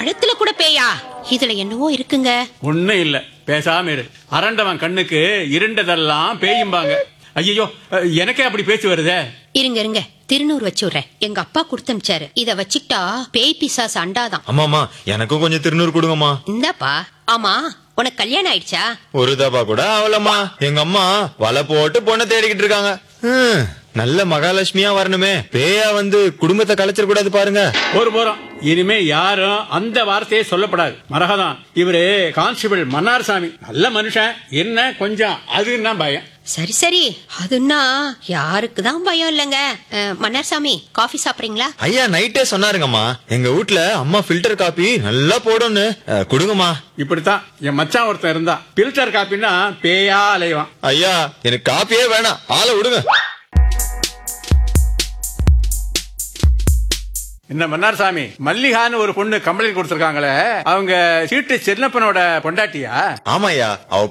பழத்துல கூட பேயா இதுல என்னவோ இருக்குங்க ஒண்ணும் இல்ல பேசாம இரு அரண்டவன் கண்ணுக்கு இருண்டதெல்லாம் பேயும்பாங்க ஐயோ எனக்கே அப்படி பேச்சு வருதே இருங்க இருங்க திருநூறு வச்சு விடுறேன் எங்க அப்பா கொடுத்தமிச்சாரு இத வச்சுக்கிட்டா பேய் பிசாசு அண்டாதான் அம்மாமா எனக்கும் கொஞ்சம் திருநூறு கொடுங்கம்மா இந்தாப்பா ஆமா உனக்கு கல்யாணம் ஆயிடுச்சா ஒரு தபா கூட ஆகலம்மா எங்க அம்மா வலை போட்டு பொண்ணை தேடிக்கிட்டு இருக்காங்க ஹம், நல்ல மகாலட்சுமியா வரணுமே பேயா வந்து குடும்பத்தை கலைச்சிட கூடாது பாருங்க ஒரு போறோம் இனிமே யாரும் அந்த வார்த்தையே சொல்லப்படாது மரகதான் இவரு கான்ஸ்டபிள் மன்னார்சாமி நல்ல மனுஷன் என்ன கொஞ்சம் அதுன்னா பயம் சரி சரி அதுன்னா யாருக்கு தான் பயம் இல்லைங்க அஹ், மன்னார்சாமி காஃபி சாப்பிடுறீங்களா ஐயா நைட்டே சொன்னாருங்கம்மா எங்க வீட்ல அம்மா ஃபில்டர் காப்பி நல்லா போடும்னு அஹ், கொடுங்கம்மா இப்படித்தான் என் மச்சான் ஒருத்தன் இருந்தான் பில்டர் காப்பின்னா பேயா அலைவான் ஐயா எனக்கு காப்பியே வேணாம் ஆளை விடுங்க இந்த மன்னார்சாமி மல்லிகான்னு ஒரு பொண்ணு கம்ப்ளைண்ட் கொடுத்திருக்காங்களே அவங்க சீட்டு செல்லப்பனோட பொண்டாட்டியா ஆமாய்யா அவ